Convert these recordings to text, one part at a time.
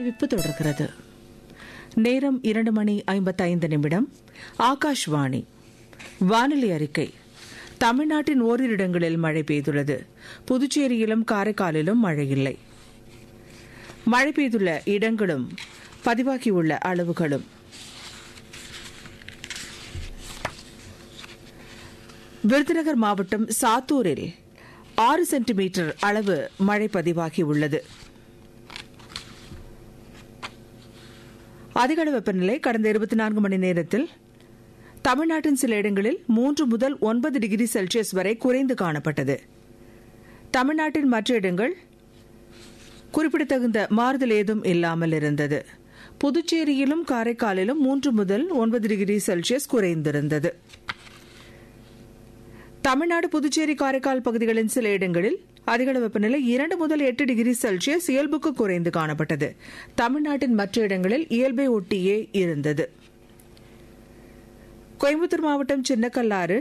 அறிவிப்பு தொடர்கிறது நேரம் இரண்டு மணி ஐம்பத்தைந்து நிமிடம் ஆகாஷ்வாணி வானிலை அறிக்கை தமிழ்நாட்டின் ஓரிரு இடங்களில் மழை பெய்துள்ளது புதுச்சேரியிலும் காரைக்காலிலும் மழை இல்லை மழை பெய்துள்ள இடங்களும் பதிவாகியுள்ள அளவுகளும் விருதுநகர் மாவட்டம் சாத்தூரில் ஆறு சென்டிமீட்டர் அளவு மழை பதிவாகியுள்ளது அதிகளவு வெப்பநிலை கடந்த இருபத்தி நான்கு மணி நேரத்தில் தமிழ்நாட்டின் சில இடங்களில் மூன்று முதல் ஒன்பது டிகிரி செல்சியஸ் வரை குறைந்து காணப்பட்டது தமிழ்நாட்டின் மற்ற இடங்கள் குறிப்பிடத்தகுந்த மாறுதல் ஏதும் இல்லாமல் இருந்தது புதுச்சேரியிலும் காரைக்காலிலும் மூன்று முதல் ஒன்பது டிகிரி செல்சியஸ் குறைந்திருந்தது தமிழ்நாடு புதுச்சேரி காரைக்கால் பகுதிகளின் சில இடங்களில் அதிகள வெப்பநிலை இரண்டு முதல் எட்டு டிகிரி செல்சியஸ் இயல்புக்கு குறைந்து காணப்பட்டது தமிழ்நாட்டின் மற்ற இடங்களில் இயல்பை ஒட்டியே இருந்தது கோயம்புத்தூர் மாவட்டம் சின்னக்கல்லாறு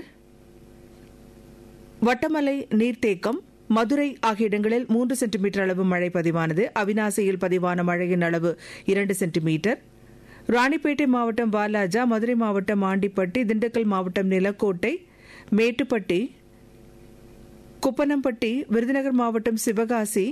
வட்டமலை நீர்த்தேக்கம் மதுரை ஆகிய இடங்களில் மூன்று சென்டிமீட்டர் அளவு மழை பதிவானது அவினாசியில் பதிவான மழையின் அளவு இரண்டு சென்டிமீட்டர் ராணிப்பேட்டை மாவட்டம் வாலாஜா மதுரை மாவட்டம் ஆண்டிப்பட்டி திண்டுக்கல் மாவட்டம் நிலக்கோட்டை மேட்டுப்பட்டி குப்பனம்பட்டி விருதுநகர் மாவட்டம் சிவகாசி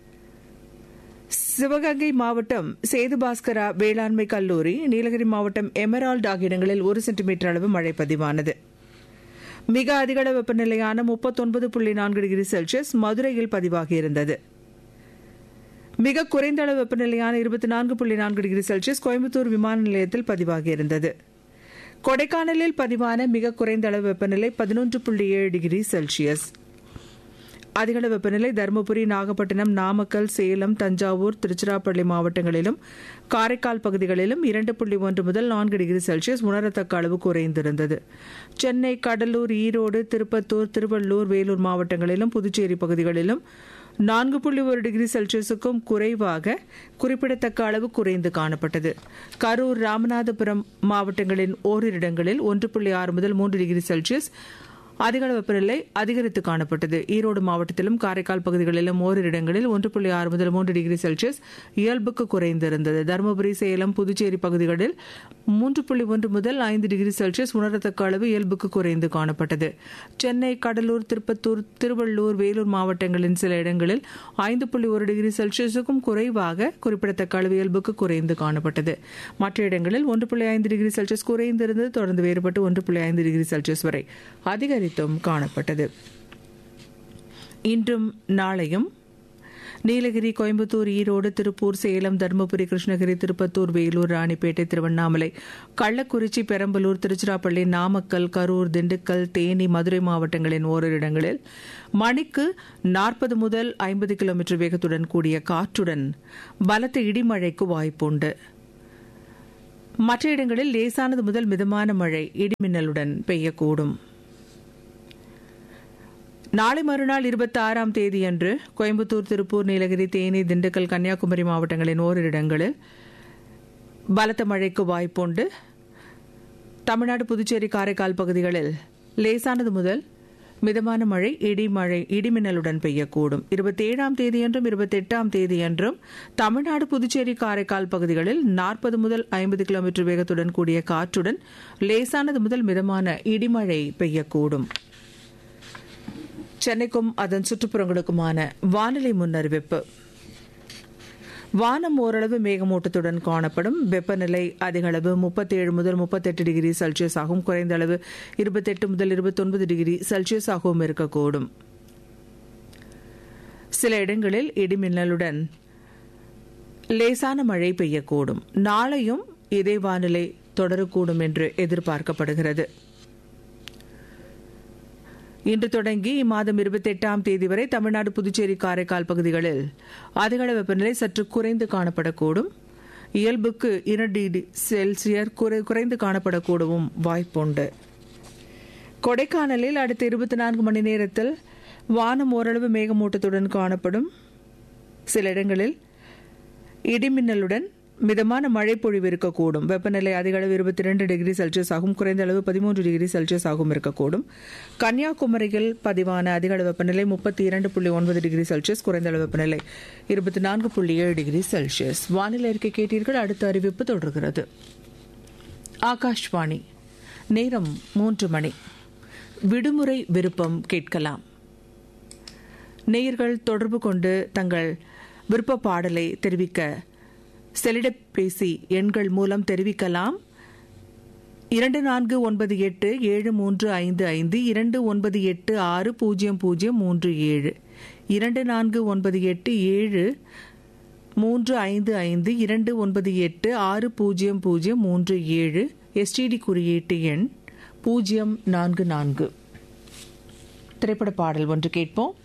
சிவகங்கை மாவட்டம் சேதுபாஸ்கரா வேளாண்மை கல்லூரி நீலகிரி மாவட்டம் எமரால்டு ஆகிய இடங்களில் ஒரு சென்டிமீட்டர் அளவு மழை பதிவானது மிக அதிகள வெப்பநிலையான முப்பத்தொன்பது புள்ளி நான்கு டிகிரி செல்சியஸ் மதுரையில் பதிவாகியிருந்தது மிக குறைந்த அளவு வெப்பநிலையான இருபத்தி நான்கு புள்ளி நான்கு டிகிரி செல்சியஸ் கோயம்புத்தூர் விமான நிலையத்தில் பதிவாகியிருந்தது கொடைக்கானலில் பதிவான மிக குறைந்த அளவு வெப்பநிலை பதினொன்று புள்ளி ஏழு டிகிரி செல்சியஸ் அதிகள வெப்பநிலை தருமபுரி நாகப்பட்டினம் நாமக்கல் சேலம் தஞ்சாவூர் திருச்சிராப்பள்ளி மாவட்டங்களிலும் காரைக்கால் பகுதிகளிலும் இரண்டு புள்ளி ஒன்று முதல் நான்கு டிகிரி செல்சியஸ் உணரத்தக்க அளவு குறைந்திருந்தது சென்னை கடலூர் ஈரோடு திருப்பத்தூர் திருவள்ளூர் வேலூர் மாவட்டங்களிலும் புதுச்சேரி பகுதிகளிலும் நான்கு புள்ளி ஒரு டிகிரி செல்சியஸுக்கும் குறைவாக குறிப்பிடத்தக்க அளவு குறைந்து காணப்பட்டது கரூர் ராமநாதபுரம் மாவட்டங்களின் ஓரிரு இடங்களில் ஒன்று புள்ளி ஆறு முதல் மூன்று டிகிரி செல்சியஸ் அதிகளவு வெப்பநிலை அதிகரித்து காணப்பட்டது ஈரோடு மாவட்டத்திலும் காரைக்கால் பகுதிகளிலும் ஓரிரு இடங்களில் ஒன்று புள்ளி ஆறு முதல் மூன்று டிகிரி செல்சியஸ் இயல்புக்கு குறைந்திருந்தது தருமபுரி சேலம் புதுச்சேரி பகுதிகளில் மூன்று புள்ளி ஒன்று முதல் ஐந்து டிகிரி செல்சியஸ் உணரத்தக்க அளவு இயல்புக்கு குறைந்து காணப்பட்டது சென்னை கடலூர் திருப்பத்தூர் திருவள்ளூர் வேலூர் மாவட்டங்களின் சில இடங்களில் ஐந்து புள்ளி ஒரு டிகிரி செல்சியஸுக்கும் குறைவாக குறிப்பிடத்தக்க அளவு இயல்புக்கு குறைந்து காணப்பட்டது மற்ற இடங்களில் ஒன்று புள்ளி ஐந்து டிகிரி செல்சியஸ் குறைந்திருந்தது தொடர்ந்து வேறுபட்டு ஒன்று புள்ளி ஐந்து டிகிரி செல்சியஸ் வரை அதிகரித்து அதிகரித்தும் காணப்பட்டது இன்றும் நாளையும் நீலகிரி கோயம்புத்தூர் ஈரோடு திருப்பூர் சேலம் தருமபுரி கிருஷ்ணகிரி திருப்பத்தூர் வேலூர் ராணிப்பேட்டை திருவண்ணாமலை கள்ளக்குறிச்சி பெரம்பலூர் திருச்சிராப்பள்ளி நாமக்கல் கரூர் திண்டுக்கல் தேனி மதுரை மாவட்டங்களின் ஓரிரு இடங்களில் மணிக்கு நாற்பது முதல் ஐம்பது கிலோமீட்டர் வேகத்துடன் கூடிய காற்றுடன் பலத்த இடிமழைக்கு வாய்ப்புண்டு மற்ற இடங்களில் லேசானது முதல் மிதமான மழை இடிமின்னலுடன் பெய்யக்கூடும் நாளை மறுநாள் இருபத்தி ஆறாம் தேதியன்று கோயம்புத்தூர் திருப்பூர் நீலகிரி தேனி திண்டுக்கல் கன்னியாகுமரி மாவட்டங்களின் ஓரிரு இடங்களில் பலத்த மழைக்கு வாய்ப்புண்டு தமிழ்நாடு புதுச்சேரி காரைக்கால் பகுதிகளில் லேசானது முதல் மிதமான மழை இடி மழை இடிமின்னலுடன் பெய்யக்கூடும் இருபத்தி ஏழாம் தேதியன்றும் இருபத்தி எட்டாம் தேதியன்றும் தமிழ்நாடு புதுச்சேரி காரைக்கால் பகுதிகளில் நாற்பது முதல் ஐம்பது கிலோமீட்டர் வேகத்துடன் கூடிய காற்றுடன் லேசானது முதல் மிதமான இடிமழை பெய்யக்கூடும் சென்னைக்கும் அதன் சுற்றுப்புறங்களுக்குமான வானிலை முன்னறிவிப்பு வானம் ஓரளவு மேகமூட்டத்துடன் காணப்படும் வெப்பநிலை அதிக அளவு முப்பத்தி ஏழு முதல் முப்பத்தெட்டு டிகிரி செல்சியஸ் ஆகவும் குறைந்த அளவு இருபத்தெட்டு முதல் இருபத்தொன்பது டிகிரி செல்சியஸ் ஆகவும் இருக்கக்கூடும் சில இடங்களில் இடிமின்னலுடன் லேசான மழை பெய்யக்கூடும் நாளையும் இதே வானிலை தொடரக்கூடும் என்று எதிர்பார்க்கப்படுகிறது இன்று தொடங்கி இம்மாதம் இருபத்தி எட்டாம் தேதி வரை தமிழ்நாடு புதுச்சேரி காரைக்கால் பகுதிகளில் அதிகள வெப்பநிலை சற்று குறைந்து காணப்படக்கூடும் இயல்புக்கு இரண்டு டிகிரி செல்சியர் குறைந்து காணப்படக்கூடவும் வாய்ப்புண்டு கொடைக்கானலில் அடுத்த இருபத்தி நான்கு மணி நேரத்தில் வானம் ஓரளவு மேகமூட்டத்துடன் காணப்படும் சில இடங்களில் இடிமின்னலுடன் மிதமான மழை பொழிவு இருக்கக்கூடும் வெப்பநிலை அதிக அளவு இருபத்தி ரெண்டு டிகிரி செல்சியஸ் ஆகும் குறைந்த அளவு பதிமூன்று டிகிரி செல்சியஸ் ஆகும் இருக்கக்கூடும் கன்னியாகுமரியில் பதிவான அதிக அளவு வெப்பநிலை முப்பத்தி இரண்டு புள்ளி ஒன்பது டிகிரி செல்சியஸ் குறைந்த அளவு வெப்பநிலை இருபத்தி நான்கு புள்ளி ஏழு டிகிரி செல்சியஸ் வானிலை அறிக்கை கேட்டீர்கள் அடுத்த அறிவிப்பு தொடர்கிறது ஆகாஷ்வாணி நேரம் மூன்று மணி விடுமுறை விருப்பம் கேட்கலாம் நேயர்கள் தொடர்பு கொண்டு தங்கள் விருப்ப பாடலை தெரிவிக்க செலிடப்பேசி எண்கள் மூலம் தெரிவிக்கலாம் இரண்டு நான்கு ஒன்பது எட்டு ஏழு மூன்று ஐந்து ஐந்து இரண்டு ஒன்பது எட்டு ஆறு பூஜ்ஜியம் பூஜ்ஜியம் மூன்று ஏழு இரண்டு நான்கு ஒன்பது எட்டு ஏழு மூன்று ஐந்து ஐந்து இரண்டு ஒன்பது எட்டு ஆறு பூஜ்ஜியம் பூஜ்ஜியம் மூன்று ஏழு எஸ்டிடி குறியீட்டு எண் பூஜ்ஜியம் நான்கு நான்கு திரைப்பட பாடல் ஒன்று கேட்போம்